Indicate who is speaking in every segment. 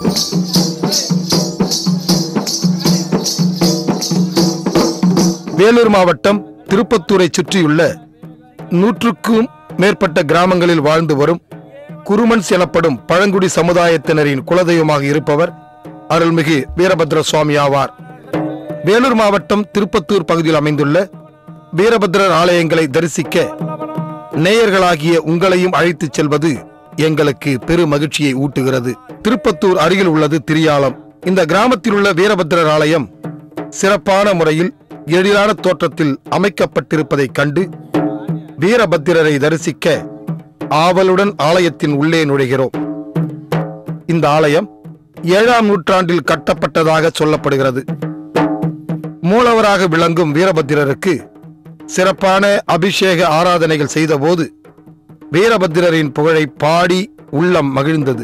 Speaker 1: வேலூர் மாவட்டம் திருப்பத்தூரை சுற்றியுள்ள நூற்றுக்கும் மேற்பட்ட கிராமங்களில் வாழ்ந்து வரும் குருமன்ஸ் எனப்படும் பழங்குடி சமுதாயத்தினரின் குலதெய்வமாக இருப்பவர் அருள்மிகு வீரபத்ர சுவாமி ஆவார் வேலூர் மாவட்டம் திருப்பத்தூர் பகுதியில் அமைந்துள்ள வீரபத்ரர் ஆலயங்களை தரிசிக்க நேயர்களாகிய உங்களையும் அழைத்துச் செல்வது எங்களுக்கு பெரு மகிழ்ச்சியை ஊட்டுகிறது திருப்பத்தூர் அருகில் உள்ளது திரியாலம் இந்த கிராமத்தில் உள்ள வீரபத்ரர் ஆலயம் சிறப்பான முறையில் எழிலான தோற்றத்தில் அமைக்கப்பட்டிருப்பதைக் கண்டு வீரபத்திரரை தரிசிக்க ஆவலுடன் ஆலயத்தின் உள்ளே நுழைகிறோம் இந்த ஆலயம் ஏழாம் நூற்றாண்டில் கட்டப்பட்டதாக சொல்லப்படுகிறது மூலவராக விளங்கும் வீரபத்திரருக்கு சிறப்பான அபிஷேக ஆராதனைகள் செய்தபோது வீரபத்திரரின் புகழை பாடி உள்ளம் மகிழ்ந்தது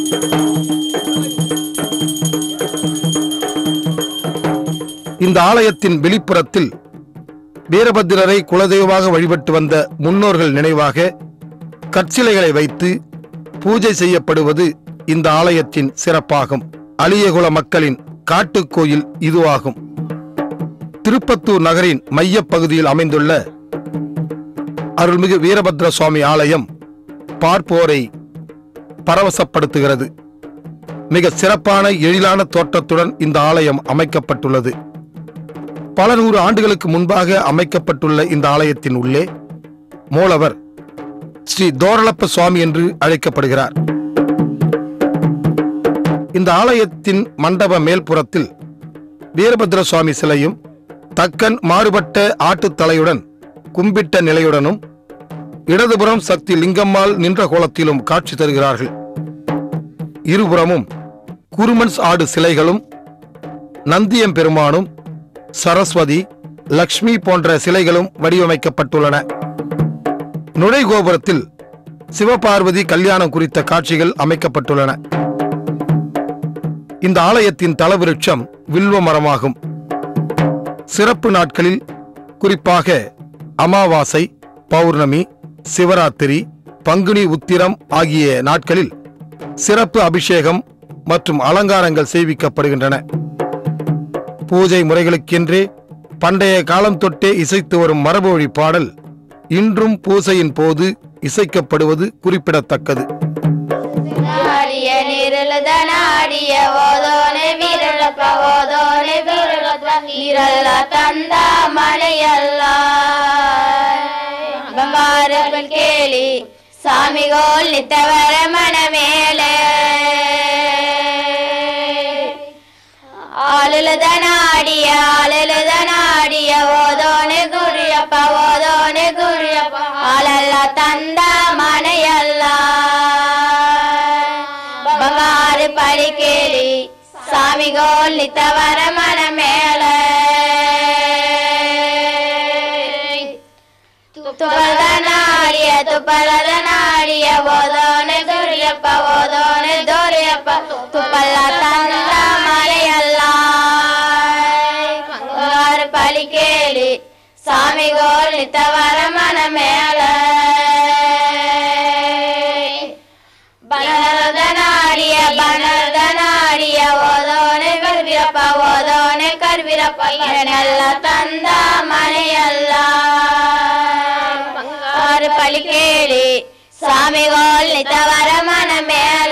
Speaker 1: இந்த ஆலயத்தின் வெளிப்புறத்தில் வீரபத்திரரை குலதெய்வமாக வழிபட்டு வந்த முன்னோர்கள் நினைவாக கற்சிலைகளை வைத்து பூஜை செய்யப்படுவது இந்த ஆலயத்தின் சிறப்பாகும் அலியகுல மக்களின் காட்டுக்கோயில் இதுவாகும் திருப்பத்தூர் நகரின் மையப் பகுதியில் அமைந்துள்ள அருள்மிகு வீரபத்ர சுவாமி ஆலயம் பார்ப்போரை பரவசப்படுத்துகிறது மிக சிறப்பான எழிலான தோற்றத்துடன் இந்த ஆலயம் அமைக்கப்பட்டுள்ளது பல நூறு ஆண்டுகளுக்கு முன்பாக அமைக்கப்பட்டுள்ள இந்த ஆலயத்தின் உள்ளே மூலவர் ஸ்ரீ தோரளப்ப சுவாமி என்று அழைக்கப்படுகிறார் இந்த ஆலயத்தின் மண்டப மேல்புறத்தில் வீரபத்ர சுவாமி சிலையும் தக்கன் மாறுபட்ட ஆட்டுத் தலையுடன் கும்பிட்ட நிலையுடனும் இடதுபுறம் சக்தி லிங்கம்மாள் நின்ற கோலத்திலும் காட்சி தருகிறார்கள் இருபுறமும் குருமன்ஸ் ஆடு சிலைகளும் நந்தியம் பெருமானும் சரஸ்வதி லக்ஷ்மி போன்ற சிலைகளும் வடிவமைக்கப்பட்டுள்ளன நுழைகோபுரத்தில் சிவபார்வதி கல்யாணம் குறித்த காட்சிகள் அமைக்கப்பட்டுள்ளன இந்த ஆலயத்தின் தலவிருட்சம் வில்வ மரமாகும் சிறப்பு நாட்களில் குறிப்பாக அமாவாசை பௌர்ணமி சிவராத்திரி பங்குனி உத்திரம் ஆகிய நாட்களில் சிறப்பு அபிஷேகம் மற்றும் அலங்காரங்கள் செய்விக்கப்படுகின்றன பூஜை முறைகளுக்கென்றே பண்டைய காலம் தொட்டே இசைத்து வரும் மரபு வழி பாடல் இன்றும் பூசையின் போது இசைக்கப்படுவது குறிப்பிடத்தக்கது
Speaker 2: ನಾಡಿಯ ನೀರಳದ ನಾಡಿಯ ಓದೋನೆ ವೀರಳಪ್ಪ ಓದೋನೆ ವೀರಳಪ್ಪ ನೀರಲ್ಲ ತಂದ ಮಳೆಯಲ್ಲ ಬಂಗಾರಪ್ಪನ್ ಕೇಳಿ ಸ್ವಾಮಿಗೋಲ್ ನಿತ್ತವರ ಮನ ಮೇಲೆ ಆಲಲದ ನಾಡಿಯ ಆಲಲದ ನಾಡಿಯ ಓದೋನೆ ಗುರಿಯಪ್ಪ ಓದೋನೆ ಗುರಿಯಪ್ಪ ಆಲಲ್ಲ ತಂದ ಮನೆಯಲ್ಲ ಬಂಗಾರು ಪಡಿ ಕೇಳಿ ಸ್ವಾಮಿಗೋಲ್ ನಿತ್ತವರ ಮನ ಮೇಲೆ ತುಪ್ಪದ ನಾಡಿಯ ತುಪ್ಪದ ನಾಡಿಯ ಓದೋನೆ ದೊರೆಯಪ್ಪ ಓದೋನೆ ದೊರೆಯಪ್ಪ ತುಪ್ಪಲ್ಲ ತಂದ ಮಳೆಯಲ್ಲ ಬಂಗಾರ ಪಳಿ ಕೇಳಿ ಸ್ವಾಮಿಗೋಲ್ ನಿತ್ತವರ ಮನ ಮೇಲೆ ಬಣದ ನಾಡಿಯ ಬಣದ ನಾಡಿಯ ಓದೋನೆ ಕರ್ವಿರಪ್ಪ ಓದೋನೆ ಕರ್ವಿರಪ್ಪ ಇದನ್ನೆಲ್ಲ ತಂದ ಮನೆಯಲ್ಲ ಬಂಗಾರ ಪಳಿ ಕೇಳಿ ಸ್ವಾಮಿಗೋಲ್ ನಿತವರ ಮನ ಮೇಲ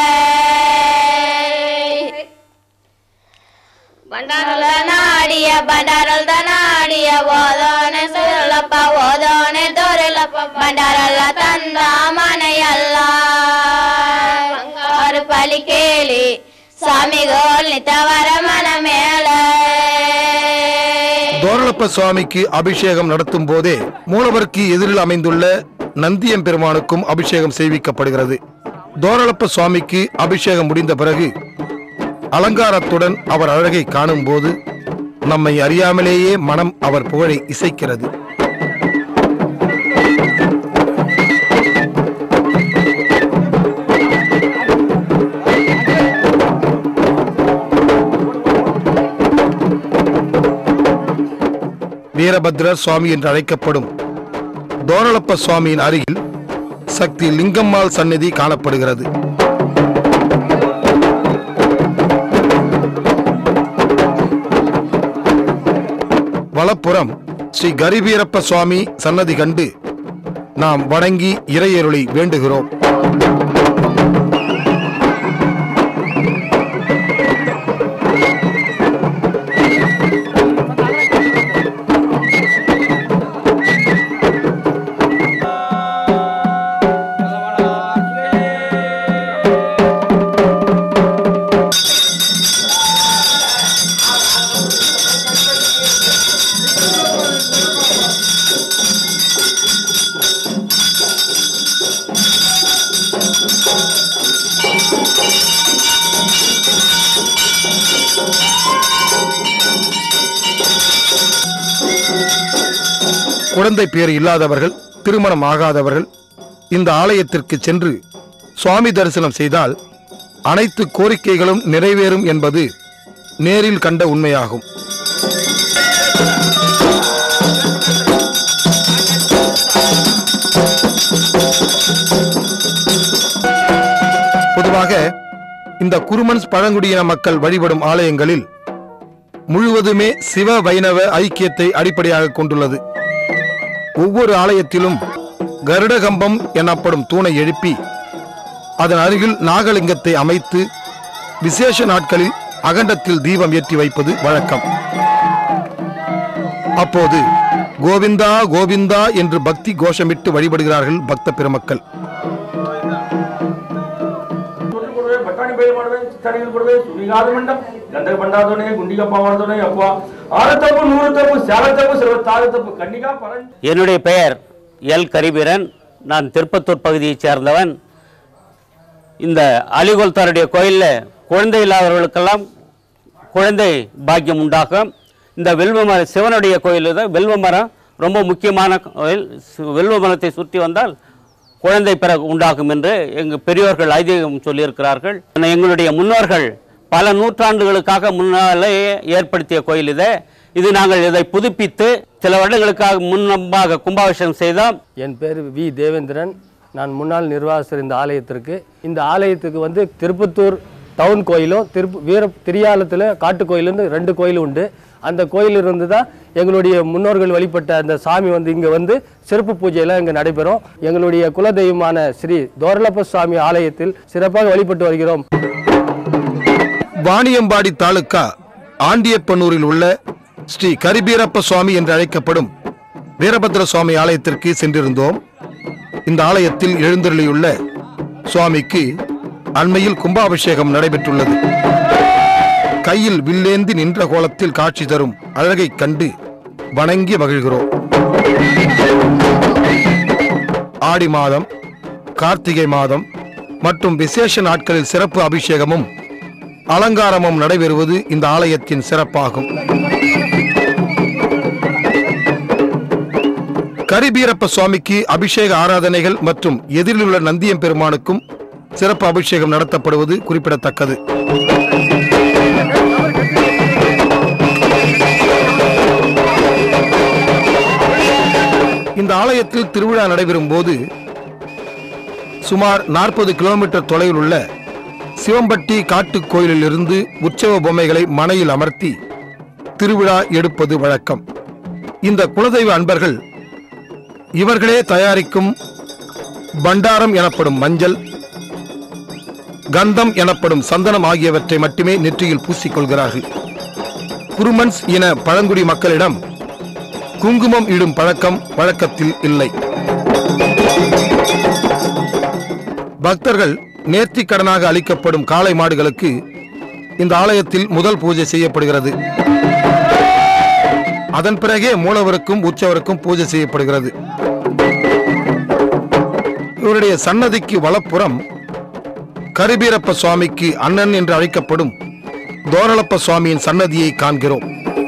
Speaker 2: ಬಂಡಾರದ ನಾಡಿಯ ಬಂಡಾರದ ನಾಡಿಯ ಓದೋನೆ ಸುರಳಪ್ಪ ಓದೋನೆ ದೊರೆಲಪ್ಪ ಬಂಡಾರಲ್ಲ ತಂದ ಮನೆಯಲ್ಲ ಬಂಗಾರು ಪಲಿ ಕೇಳಿ ಸ್ವಾಮಿಗೋಲ್ ನಿತವರ ಮನ ಮೇಲ
Speaker 1: தோரளப்ப சுவாமிக்கு அபிஷேகம் நடத்தும் போதே மூலவருக்கு எதிரில் அமைந்துள்ள நந்தியம் பெருமானுக்கும் அபிஷேகம் செய்விக்கப்படுகிறது தோரளப்ப சுவாமிக்கு அபிஷேகம் முடிந்த பிறகு அலங்காரத்துடன் அவர் அழகை காணும்போது நம்மை அறியாமலேயே மனம் அவர் புகழை இசைக்கிறது வீரபத்ரர் சுவாமி என்று அழைக்கப்படும் தோரளப்ப சுவாமியின் அருகில் சக்தி லிங்கம்மாள் சந்நிதி காணப்படுகிறது வலப்புறம் ஸ்ரீ கரிபீரப்ப சுவாமி சன்னதி கண்டு நாம் வணங்கி இறையருளை வேண்டுகிறோம் குழந்தை பேர் இல்லாதவர்கள் திருமணம் ஆகாதவர்கள் இந்த ஆலயத்திற்கு சென்று சுவாமி தரிசனம் செய்தால் அனைத்து கோரிக்கைகளும் நிறைவேறும் என்பது நேரில் கண்ட உண்மையாகும் பொதுவாக இந்த குருமன்ஸ் பழங்குடியின மக்கள் வழிபடும் ஆலயங்களில் முழுவதுமே சிவ வைணவ ஐக்கியத்தை அடிப்படையாக கொண்டுள்ளது ஒவ்வொரு ஆலயத்திலும் கருடகம்பம் எனப்படும் தூணை எழுப்பி அதன் அருகில் நாகலிங்கத்தை அமைத்து விசேஷ நாட்களில் அகண்டத்தில் தீபம் ஏற்றி வைப்பது வழக்கம் அப்போது கோவிந்தா கோவிந்தா என்று பக்தி கோஷமிட்டு வழிபடுகிறார்கள் பக்த பெருமக்கள்
Speaker 3: ತೊಟ್ಟು ಕೊಡುವೆ ಬಟಾಣಿ ಬೈಲ್ ಮಾಡುವೆ ಚಿತ್ತಾಡಿಗಳು ಕೊಡುವೆ ಸುರಿಗಾದ ಮಂಡ ಗಂಧಕ ಬಂಡಾದೋನೆ ಗುಂಡಿಗಪ್ಪ ಮಾಡ್ದೋನೆ ಅಪ್ಪ ಆರು ತಪ್ಪು ನೂರು ತಪ್ಪು ಸ್ಯಾಲ ತಪ್ಪು ಸರ್ವತ್ತಾರು ತಪ್ಪು ಕಣ್ಣಿಗಾ ಪರಂಜ
Speaker 4: என்னுடைய பெயர் எல் கரிபீரன் நான் திருப்பத்தூர் பகுதியைச் சேர்ந்தவன் இந்த அலிகோல்தாருடைய கோயிலில் குழந்தை இல்லாதவர்களுக்கெல்லாம் குழந்தை பாக்கியம் உண்டாகும் இந்த வில்வ மரம் சிவனுடைய கோயில் தான் வில்வ மரம் ரொம்ப முக்கியமான கோயில் சு- வில்வ மரத்தை சுற்றி வந்தால் குழந்தை பெற உண்டாகும் என்று எங்கள் பெரியோர்கள் ஐதீகம் சொல்லியிருக்கிறார்கள் எங்களுடைய முன்னோர்கள் பல நூற்றாண்டுகளுக்காக முன்னாலேயே ஏற்படுத்திய கோயில் இது இது நாங்கள் இதை புதுப்பித்து சில வருடங்களுக்காக முன்னம்பாக கும்பாபிஷேகம் செய்தோம்
Speaker 5: என் பேர் வி தேவேந்திரன் நான் முன்னாள் நிர்வாகஸ்தர் இந்த ஆலயத்திற்கு இந்த ஆலயத்துக்கு வந்து திருப்பத்தூர் டவுன் கோயிலும் திருப்பு வீர திரியாலத்தில் காட்டு கோயிலுன்னு ரெண்டு கோயில் உண்டு அந்த கோயிலிருந்து தான் எங்களுடைய முன்னோர்கள் வழிபட்ட அந்த சாமி வந்து இங்கே வந்து சிறப்பு பூஜையெல்லாம் இங்கே நடைபெறும் எங்களுடைய குலதெய்வமான ஸ்ரீ தோரலப்ப சுவாமி ஆலயத்தில் சிறப்பாக வழிபட்டு வருகிறோம்
Speaker 1: வாணியம்பாடி தாலுக்கா ஆண்டியப்பனூரில் உள்ள ஸ்ரீ கரிபீரப்ப சுவாமி என்று அழைக்கப்படும் வீரபத்ர சுவாமி ஆலயத்திற்கு சென்றிருந்தோம் இந்த ஆலயத்தில் எழுந்தருளியுள்ள சுவாமிக்கு அண்மையில் கும்பாபிஷேகம் நடைபெற்றுள்ளது கையில் வில்லேந்தி நின்ற கோலத்தில் காட்சி தரும் அழகைக் கண்டு வணங்கி மகிழ்கிறோம் ஆடி மாதம் கார்த்திகை மாதம் மற்றும் விசேஷ நாட்களில் சிறப்பு அபிஷேகமும் அலங்காரமும் நடைபெறுவது இந்த ஆலயத்தின் சிறப்பாகும் கரிபீரப்ப சுவாமிக்கு அபிஷேக ஆராதனைகள் மற்றும் எதிரிலுள்ள நந்தியம் பெருமானுக்கும் சிறப்பு அபிஷேகம் நடத்தப்படுவது குறிப்பிடத்தக்கது இந்த ஆலயத்தில் திருவிழா நடைபெறும் போது சுமார் நாற்பது கிலோமீட்டர் தொலைவில் உள்ள சிவம்பட்டி காட்டுக் கோயிலிலிருந்து உற்சவ பொம்மைகளை மனையில் அமர்த்தி திருவிழா எடுப்பது வழக்கம் இந்த குலதெய்வ அன்பர்கள் இவர்களே தயாரிக்கும் பண்டாரம் எனப்படும் மஞ்சள் கந்தம் எனப்படும் சந்தனம் ஆகியவற்றை மட்டுமே நெற்றியில் பூசிக்கொள்கிறார்கள் குருமன்ஸ் இன பழங்குடி மக்களிடம் குங்குமம் இடும் பழக்கம் வழக்கத்தில் இல்லை பக்தர்கள் நேர்த்திக் கடனாக அளிக்கப்படும் காளை மாடுகளுக்கு இந்த ஆலயத்தில் முதல் பூஜை செய்யப்படுகிறது அதன் பிறகே மூலவருக்கும் உற்சவருக்கும் பூஜை செய்யப்படுகிறது இவருடைய சன்னதிக்கு வலப்புறம் கரிபீரப்ப சுவாமிக்கு அண்ணன் என்று அழைக்கப்படும் தோரளப்ப சுவாமியின் சன்னதியை காண்கிறோம்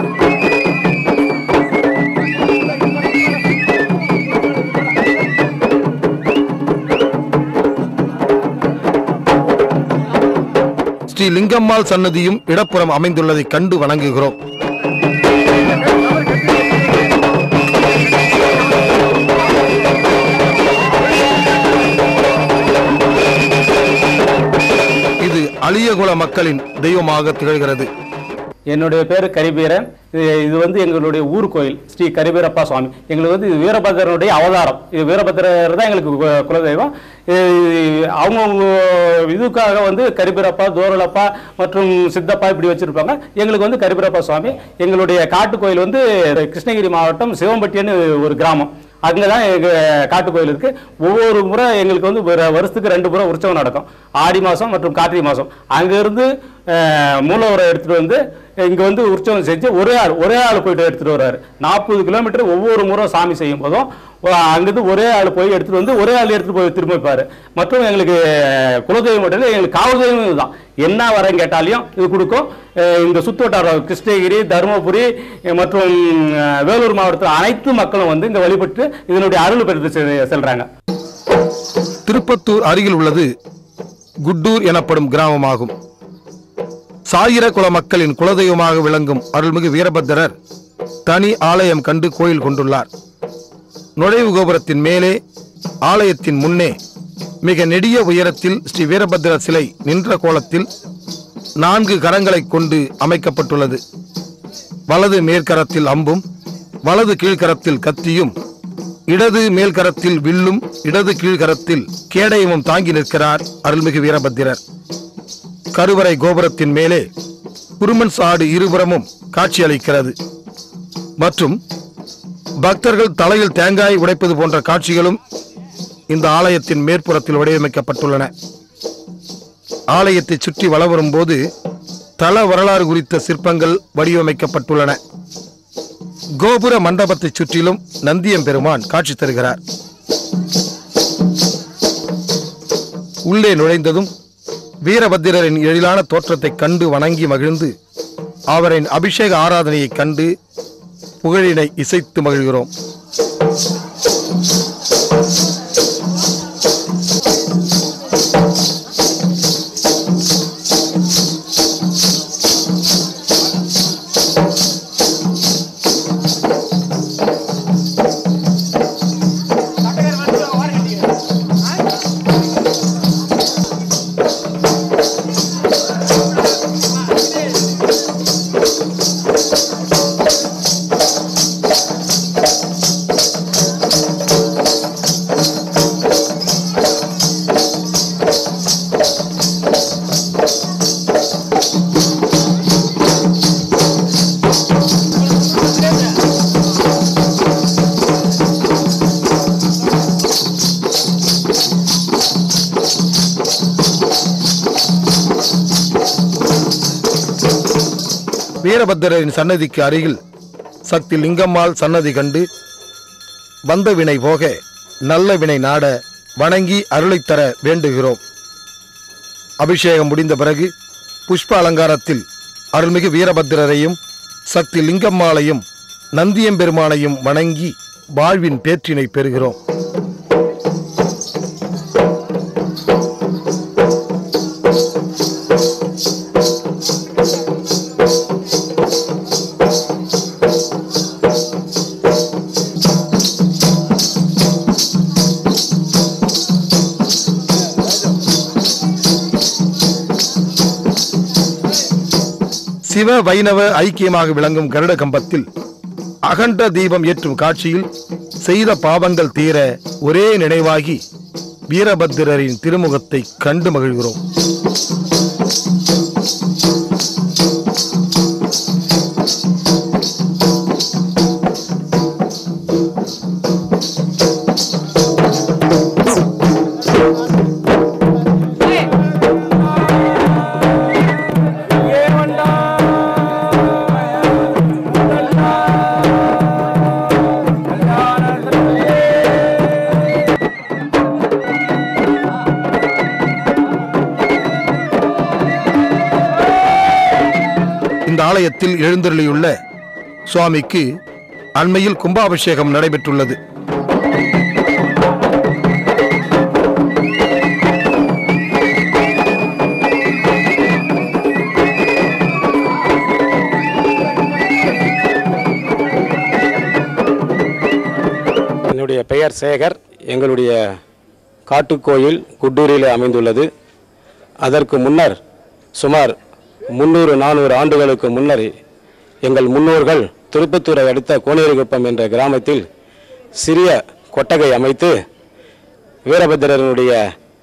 Speaker 1: ஸ்ரீ லிங்கம்மாள் சன்னதியும் இடப்புறம் அமைந்துள்ளதை கண்டு வணங்குகிறோம் இது அழியகுல மக்களின் தெய்வமாக திகழ்கிறது
Speaker 6: என்னுடைய பேர் கரிபீரன் இது இது வந்து எங்களுடைய ஊர் கோயில் ஸ்ரீ கரிபீரப்பா சுவாமி எங்களுக்கு வந்து இது வீரபத்திரனுடைய அவதாரம் இது வீரபத்திரர் தான் எங்களுக்கு கு- குலதெய்வம் இது அவங்கவுங்க இதுக்காக வந்து கரிபீரப்பா தோரலப்பா மற்றும் சித்தப்பா இப்படி வச்சிருப்பாங்க எங்களுக்கு வந்து கரிபீரப்பா சுவாமி எங்களுடைய காட்டு கோயில் வந்து கிருஷ்ணகிரி மாவட்டம் சிவம்பட்டின்னு ஒரு கிராமம் அங்கே தான் எங்கள் காட்டு கோயில் இருக்குது ஒவ்வொரு முறை எங்களுக்கு வந்து ஒரு வருஷத்துக்கு ரெண்டு முறை உற்சவம் நடக்கும் ஆடி மாதம் மற்றும் கார்த்திகை மாதம் அங்கேருந்து மூலவரை எடுத்துகிட்டு வந்து இங்கே வந்து உற்சவம் செஞ்சு ஒரே ஆள் ஒரே ஆள் போயிட்டு எடுத்துகிட்டு வர்றாரு நாற்பது கிலோமீட்டர் ஒவ்வொரு முறை சாமி செய்யும் போதும் ஒ- அங்கிருந்து ஒரே ஆள் போய் எடுத்துகிட்டு வந்து ஒரே ஆள் எடுத்துகிட்டு போய் திரும்ப வைப்பார் மற்றும் எங்களுக்கு குலதெய்வம் மட்டும் இல்லை எங்களுக்கு காவல் தெய்வம் இதுதான் என்ன வரேன்னு கேட்டாலையும் இது கொடுக்கும் அஹ் இந்த சுற்றுவட்டாரம் கிருஷ்ணகிரி தருமபுரி அஹ் மற்றும் அஹ் வேலூர் மாவட்டத்தில் அனைத்து மக்களும் வந்து இங்கே வழிபட்டு இதனுடைய அருள் பெற்று செ- செல்றாங்க
Speaker 1: திருப்பத்தூர் அருகில் உள்ளது குட்டூர் எனப்படும் கிராமமாகும் சாயிர குல மக்களின் குலதெய்வமாக விளங்கும் அருள்மிகு வீரபத்திரர் தனி ஆலயம் கண்டு கோயில் கொண்டுள்ளார் நுழைவு கோபுரத்தின் மேலே ஆலயத்தின் முன்னே மிக நெடிய உயரத்தில் ஸ்ரீ வீரபத்திரர் சிலை நின்ற கோலத்தில் நான்கு கரங்களைக் கொண்டு அமைக்கப்பட்டுள்ளது வலது மேற்கரத்தில் அம்பும் வலது கீழ்கரத்தில் கத்தியும் இடது மேல்கரத்தில் வில்லும் இடது கீழ்கரத்தில் கேடயமும் தாங்கி நிற்கிறார் அருள்மிகு வீரபத்திரர் கருவறை கோபுரத்தின் மேலே குருமன் சாடு இருபுறமும் காட்சியளிக்கிறது மற்றும் பக்தர்கள் தலையில் தேங்காய் உடைப்பது போன்ற காட்சிகளும் இந்த ஆலயத்தின் மேற்புறத்தில் வடிவமைக்கப்பட்டுள்ளன ஆலயத்தை சுற்றி வலம் வரும்போது தல வரலாறு குறித்த சிற்பங்கள் வடிவமைக்கப்பட்டுள்ளன கோபுர மண்டபத்தைச் சுற்றிலும் நந்தியம் பெருமான் காட்சி தருகிறார் உள்ளே நுழைந்ததும் வீரபத்திரரின் எழிலான தோற்றத்தைக் கண்டு வணங்கி மகிழ்ந்து அவரின் அபிஷேக ஆராதனையைக் கண்டு புகழினை இசைத்து மகிழ்கிறோம் வீரபத்திரரின் சன்னதிக்கு அருகில் சக்தி லிங்கம்மாள் சன்னதி கண்டு வந்த வினை போக நல்ல வினை நாட வணங்கி அருளைத் தர வேண்டுகிறோம் அபிஷேகம் முடிந்த பிறகு புஷ்ப அலங்காரத்தில் அருள்மிகு வீரபத்திரரையும் சக்தி லிங்கம்மாளையும் நந்தியம்பெருமானையும் வணங்கி வாழ்வின் பேற்றினை பெறுகிறோம் சிவ வைணவ ஐக்கியமாக விளங்கும் கருட கம்பத்தில் அகண்ட தீபம் ஏற்றும் காட்சியில் செய்த பாவங்கள் தீர ஒரே நினைவாகி வீரபத்திரரின் திருமுகத்தை கண்டு மகிழ்கிறோம் இந்த ஆலயத்தில் எழுந்தருளியுள்ள சுவாமிக்கு அண்மையில் கும்பாபிஷேகம் நடைபெற்றுள்ளது
Speaker 7: என்னுடைய பெயர் சேகர் எங்களுடைய காட்டுக்கோயில் குட்டூரில் அமைந்துள்ளது அதற்கு முன்னர் சுமார் முந்நூறு நானூறு ஆண்டுகளுக்கு முன்னர் எங்கள் முன்னோர்கள் திருப்பத்தூரை அடுத்த கோனேரிகுப்பம் என்ற கிராமத்தில் சிறிய கொட்டகை அமைத்து வீரபத்திரனுடைய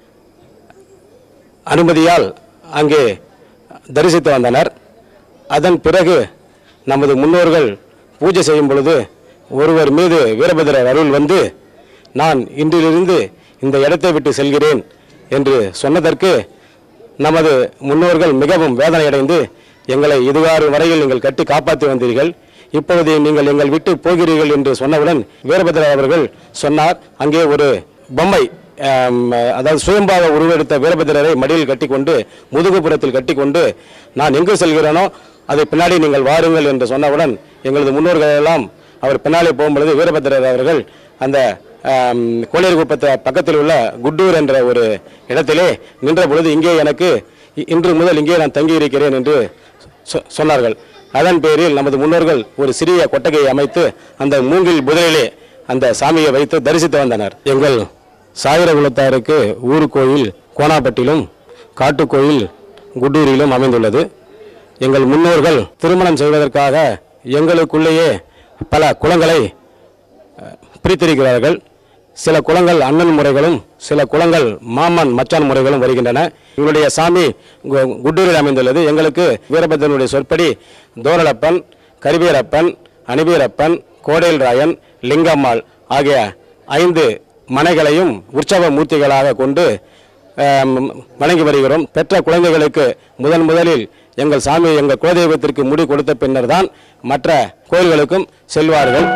Speaker 7: அனுமதியால் அங்கே தரிசித்து வந்தனர் அதன் பிறகு நமது முன்னோர்கள் பூஜை செய்யும் பொழுது ஒருவர் மீது வீரபத்திரர் அருள் வந்து நான் இன்றிலிருந்து இந்த இடத்தை விட்டு செல்கிறேன் என்று சொன்னதற்கு நமது முன்னோர்கள் மிகவும் வேதனையடைந்து எங்களை இதுவாறு வரையில் நீங்கள் கட்டி காப்பாற்றி வந்தீர்கள் இப்பொழுது நீங்கள் எங்கள் விட்டு போகிறீர்கள் என்று சொன்னவுடன் வீரபத்திரர் அவர்கள் சொன்னார் அங்கே ஒரு பொம்மை ஆம், அதாவது சுயம்பாக உருவெடுத்த வீரபத்திரரை மடியில் கட்டிக்கொண்டு முதுகுப்புறத்தில் கட்டிக்கொண்டு நான் எங்கு செல்கிறேனோ அதை பின்னாடி நீங்கள் வாருங்கள் என்று சொன்னவுடன் எங்களது முன்னோர்கள் எல்லாம் அவர் பின்னாலே போகும்பொழுது வீரபத்திரர் அவர்கள் அந்த ஆம், கோளேரிக்குப்பத்தை பக்கத்தில் உள்ள குட்டூர் என்ற ஒரு இடத்திலே நின்ற பொழுது இங்கே எனக்கு இ- இன்று முதல் இங்கே நான் தங்கியிருக்கிறேன் என்று சொ- சொன்னார்கள் அதன் பேரில் நமது முன்னோர்கள் ஒரு சிறிய கொட்டகையை அமைத்து அந்த மூங்கில் புதரிலே அந்த சாமியை வைத்து தரிசித்து வந்தனர் எங்கள் சாயிர குலத்தாருக்கு ஊர் கோயில் கோணாப்பட்டிலும் காட்டுக்கோயில் குட்டூரிலும் அமைந்துள்ளது எங்கள் முன்னோர்கள் திருமணம் செய்வதற்காக எங்களுக்குள்ளேயே பல குளங்களை அஹ், பிரித்திருக்கிறார்கள் சில குளங்கள் அண்ணன் முறைகளும் சில குளங்கள் மாமன் மச்சான் முறைகளும் வருகின்றன எங்களுடைய சாமி கு- குட்டூரில் அமைந்துள்ளது எங்களுக்கு வீரபத்திரனுடைய சொற்படி தோரளப்பன் கரிவீரப்பன் அணிவீரப்பன் கோடையில் ராயன் லிங்கம்மாள் ஆகிய ஐந்து மனைகளையும் உற்சவ மூர்த்திகளாக கொண்டு ஆம், வணங்கி வருகிறோம் பெற்ற குழந்தைகளுக்கு முதன் முதலில் எங்கள் சாமி எங்கள் குலதெய்வத்திற்கு முடி கொடுத்த பின்னர் தான் மற்ற கோயில்களுக்கும் செல்வார்கள்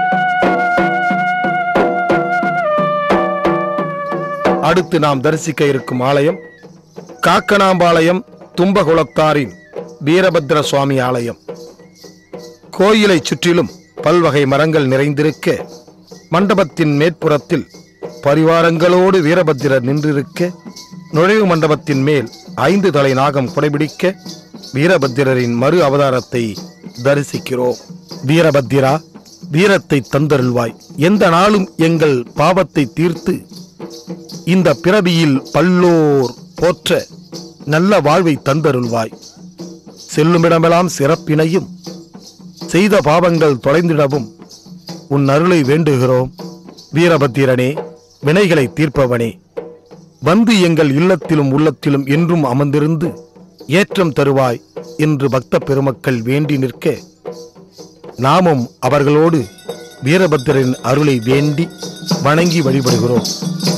Speaker 1: அடுத்து நாம் தரிசிக்க இருக்கும் ஆலயம் காக்கனாம்பாளையம் தும்பகுளத்தாரின் வீரபத்ர சுவாமி ஆலயம் கோயிலை சுற்றிலும் பல்வகை மரங்கள் நிறைந்திருக்க மண்டபத்தின் மேற்புறத்தில் பரிவாரங்களோடு வீரபத்திரர் நின்றிருக்க நுழைவு மண்டபத்தின் மேல் ஐந்து தலை நாகம் குடைபிடிக்க வீரபத்திரரின் மறு அவதாரத்தை தரிசிக்கிறோம் வீரபத்திரா வீரத்தை தந்தருள்வாய் எந்த நாளும் எங்கள் பாவத்தை தீர்த்து இந்த பிறவியில் பல்லோர் போற்ற நல்ல வாழ்வை தந்தருள்வாய் செல்லுமிடமெல்லாம் சிறப்பினையும் செய்த பாவங்கள் தொலைந்திடவும் உன் அருளை வேண்டுகிறோம் வீரபத்திரனே வினைகளை தீர்ப்பவனே வந்து எங்கள் இல்லத்திலும் உள்ளத்திலும் என்றும் அமர்ந்திருந்து ஏற்றம் தருவாய் என்று பக்த பெருமக்கள் வேண்டி நிற்க நாமும் அவர்களோடு வீரபத்திரரின் அருளை வேண்டி வணங்கி வழிபடுகிறோம்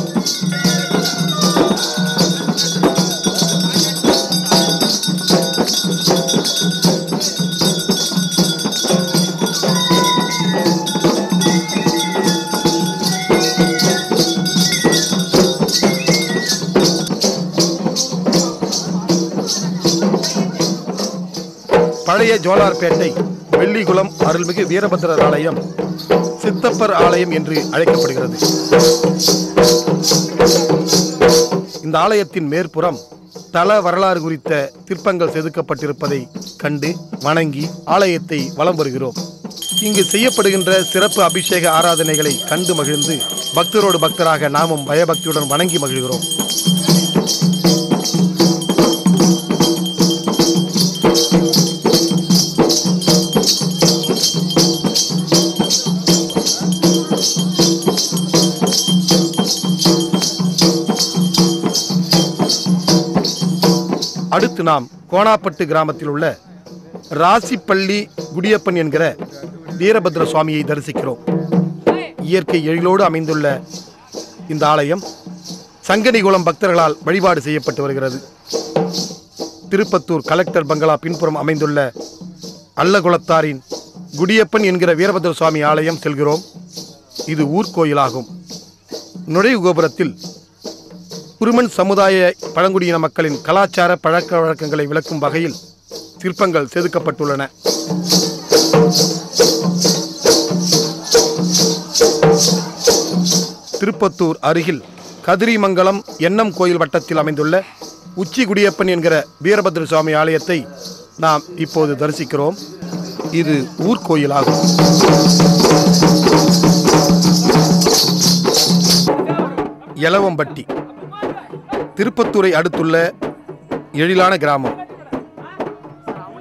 Speaker 1: பழைய ஜோலார்பேட்டை வெள்ளிகுளம் அருள்மிகு வீரபத்திரர் ஆலயம் சித்தப்பர் ஆலயம் என்று அழைக்கப்படுகிறது இந்த ஆலயத்தின் மேற்புறம் தல வரலாறு குறித்த சிற்பங்கள் செதுக்கப்பட்டிருப்பதை கண்டு வணங்கி ஆலயத்தை வலம் வருகிறோம் இங்கு செய்யப்படுகின்ற சிறப்பு அபிஷேக ஆராதனைகளை கண்டு மகிழ்ந்து பக்தரோடு பக்தராக நாமும் பயபக்தியுடன் வணங்கி மகிழ்கிறோம் அடுத்து நாம் கோணாப்பட்டு கிராமத்தில் உள்ள ராசிப்பள்ளி குடியப்பன் என்கிற வீரபத்ர சுவாமியை தரிசிக்கிறோம் இயற்கை எழிலோடு அமைந்துள்ள இந்த ஆலயம் சங்கனிகுளம் பக்தர்களால் வழிபாடு செய்யப்பட்டு வருகிறது திருப்பத்தூர் கலெக்டர் பங்களா பின்புறம் அமைந்துள்ள அல்லகுளத்தாரின் குடியப்பன் என்கிற வீரபத்ர சுவாமி ஆலயம் செல்கிறோம் இது ஊர்கோயிலாகும் நுழைவு கோபுரத்தில் குருமன் சமுதாய பழங்குடியின மக்களின் கலாச்சார பழக்க வழக்கங்களை விளக்கும் வகையில் சிற்பங்கள் செதுக்கப்பட்டுள்ளன திருப்பத்தூர் அருகில் கதிரிமங்கலம் எண்ணம் கோயில் வட்டத்தில் அமைந்துள்ள உச்சி குடியப்பன் என்கிற வீரபத்ர சுவாமி ஆலயத்தை நாம் இப்போது தரிசிக்கிறோம் இது ஊர்கோயிலாகும் எலவம்பட்டி திருப்பத்தூரை அடுத்துள்ள எழிலான கிராமம்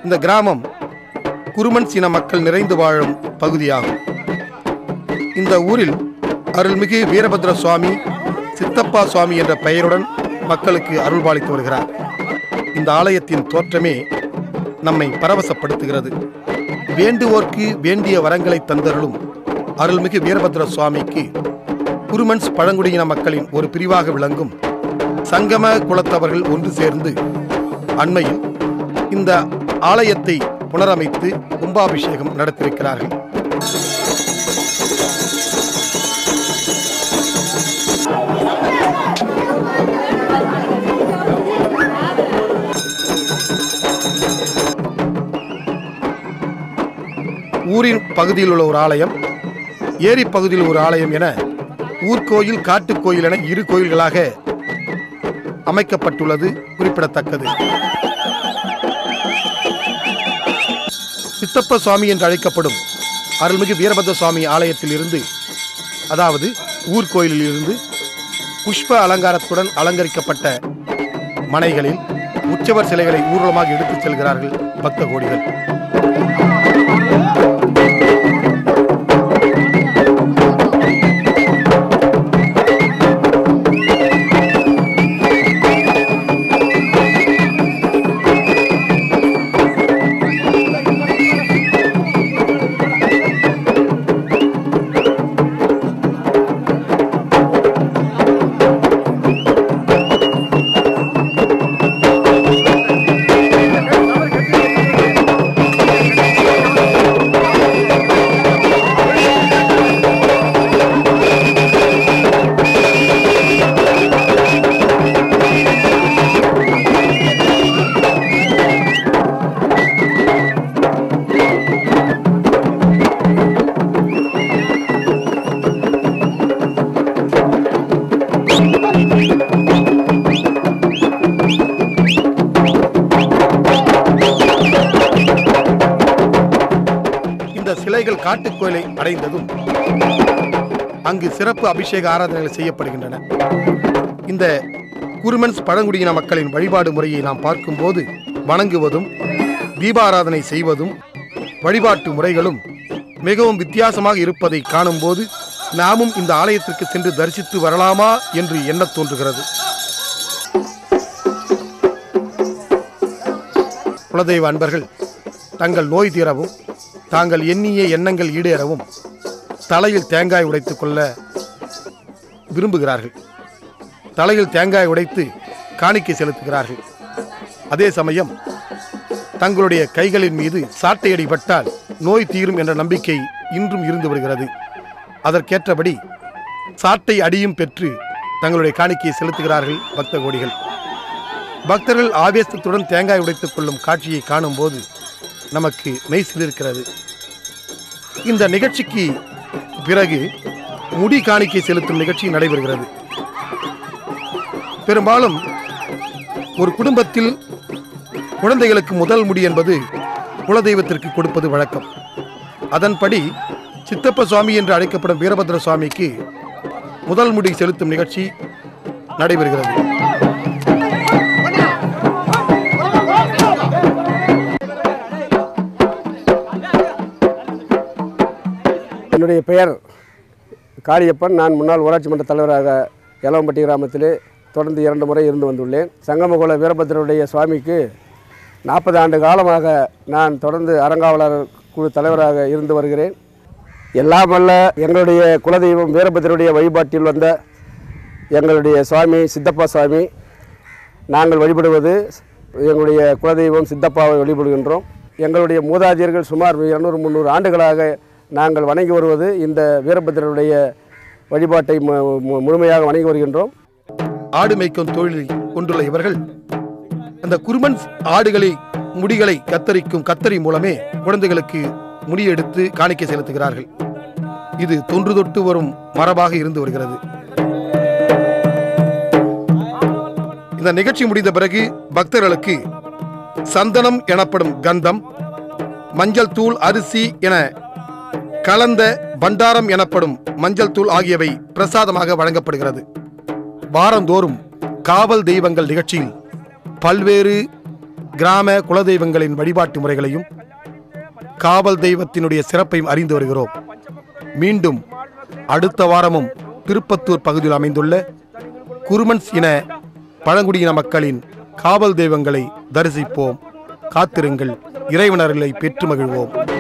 Speaker 1: இந்த கிராமம் குருமன் சின மக்கள் நிறைந்து வாழும் பகுதியாகும் இந்த ஊரில் அருள்மிகு வீரபத்ர சுவாமி சித்தப்பா சுவாமி என்ற பெயருடன் மக்களுக்கு அருள்பாலித்து வருகிறார் இந்த ஆலயத்தின் தோற்றமே நம்மை பரவசப்படுத்துகிறது வேண்டுவோர்க்கு வேண்டிய வரங்களை தந்தருளும் அருள்மிகு வீரபத்ர சுவாமிக்கு குருமன்ஸ் பழங்குடியின மக்களின் ஒரு பிரிவாக விளங்கும் சங்கம குலத்தவர்கள் ஒன்று சேர்ந்து அண்மையில் இந்த ஆலயத்தை புனரமைத்து கும்பாபிஷேகம் நடத்தியிருக்கிறார்கள் ஊரின் பகுதியில் உள்ள ஒரு ஆலயம் ஏரி பகுதியில் ஒரு ஆலயம் என ஊர்கோயில் காட்டுக்கோயில் என இரு கோயில்களாக அமைக்கப்பட்டுள்ளது குறிப்பிடத்தக்கது சித்தப்ப சுவாமி என்று அழைக்கப்படும் அருள்மிகு வீரபத்ர சுவாமி ஆலயத்தில் இருந்து அதாவது ஊர்கோயிலில் இருந்து புஷ்ப அலங்காரத்துடன் அலங்கரிக்கப்பட்ட மனைகளில் உற்சவர் சிலைகளை ஊர்வலமாக எடுத்துச் செல்கிறார்கள் பக்த கோடிகள் இந்த சிலைகள் காட்டுக்கோயிலை அடைந்ததும் அங்கு சிறப்பு அபிஷேக ஆராதனைகள் செய்யப்படுகின்றன இந்த குருமன்ஸ் பழங்குடியின மக்களின் வழிபாடு முறையை நாம் பார்க்கும்போது வணங்குவதும் தீபாராதனை செய்வதும் வழிபாட்டு முறைகளும் மிகவும் வித்தியாசமாக இருப்பதை காணும்போது நாமும் இந்த ஆலயத்திற்கு சென்று தரிசித்து வரலாமா என்று எண்ணத் தோன்றுகிறது குலதெய்வ அன்பர்கள் தங்கள் நோய் தீரவும் தாங்கள் எண்ணிய எண்ணங்கள் ஈடேறவும் தலையில் தேங்காய் உடைத்துக் கொள்ள விரும்புகிறார்கள் தலையில் தேங்காய் உடைத்து காணிக்கை செலுத்துகிறார்கள் அதே சமயம் தங்களுடைய கைகளின் மீது சாட்டையடி பட்டால் நோய் தீரும் என்ற நம்பிக்கை இன்றும் இருந்து வருகிறது அதற்கேற்றபடி சாட்டை அடியும் பெற்று தங்களுடைய காணிக்கையை செலுத்துகிறார்கள் பக்த கோடிகள் பக்தர்கள் ஆவேசத்துடன் தேங்காய் உடைத்துக் கொள்ளும் காட்சியை காணும்போது நமக்கு மெய் சிலிர்க்கிறது இந்த நிகழ்ச்சிக்கு பிறகு முடி காணிக்கை செலுத்தும் நிகழ்ச்சி நடைபெறுகிறது பெரும்பாலும் ஒரு குடும்பத்தில் குழந்தைகளுக்கு முதல் முடி என்பது குலதெய்வத்திற்கு கொடுப்பது வழக்கம் அதன்படி சித்தப்ப சுவாமி என்று அழைக்கப்படும் வீரபத்ர சுவாமிக்கு முதல் முடி செலுத்தும் நிகழ்ச்சி நடைபெறுகிறது
Speaker 8: என்னுடைய பெயர் காளியப்பன் நான் முன்னாள் ஊராட்சி மன்ற தலைவராக எலவம்பட்டி கிராமத்திலே தொடர்ந்து இரண்டு முறை இருந்து வந்துள்ளேன் சங்கமகுல வீரபத்திரருடைய சுவாமிக்கு நாற்பது ஆண்டு காலமாக நான் தொடர்ந்து அறங்காவலர் குழு தலைவராக இருந்து வருகிறேன் எல்லாம் வல்ல எங்களுடைய குலதெய்வம் வீரபத்திரருடைய வழிபாட்டில் வந்த எங்களுடைய சுவாமி சித்தப்பா சுவாமி நாங்கள் வழிபடுவது எங்களுடைய குலதெய்வம் சித்தப்பாவை வழிபடுகின்றோம் எங்களுடைய மூதாதையர்கள் சுமார் இருநூறு முந்நூறு ஆண்டுகளாக நாங்கள் வணங்கி வருவது இந்த வீரபத்திரருடைய வழிபாட்டை மு- மு- முழுமையாக வணங்கி வருகின்றோம்
Speaker 1: ஆடு மேய்க்கும் தொழிலில் கொண்டுள்ள இவர்கள் அந்த குருமன் ஆடுகளை முடிகளை கத்தரிக்கும் கத்தரி மூலமே குழந்தைகளுக்கு முடியெடுத்து காணிக்கை செலுத்துகிறார்கள் இது தொன்று தொட்டு வரும் மரபாக இருந்து வருகிறது இந்த நிகழ்ச்சி முடிந்த பிறகு பக்தர்களுக்கு சந்தனம் எனப்படும் கந்தம் மஞ்சள் தூள் அரிசி என கலந்த பண்டாரம் எனப்படும் மஞ்சள் தூள் ஆகியவை பிரசாதமாக வழங்கப்படுகிறது வாரந்தோறும் காவல் தெய்வங்கள் நிகழ்ச்சியில் பல்வேறு கிராம குலதெய்வங்களின் வழிபாட்டு முறைகளையும் காவல் தெய்வத்தினுடைய சிறப்பையும் அறிந்து வருகிறோம் மீண்டும் அடுத்த வாரமும் திருப்பத்தூர் பகுதியில் அமைந்துள்ள குருமன்ஸ் இன பழங்குடியின மக்களின் காவல் தெய்வங்களை தரிசிப்போம் காத்திருங்கள் இறைவனர்களை பெற்று மகிழ்வோம்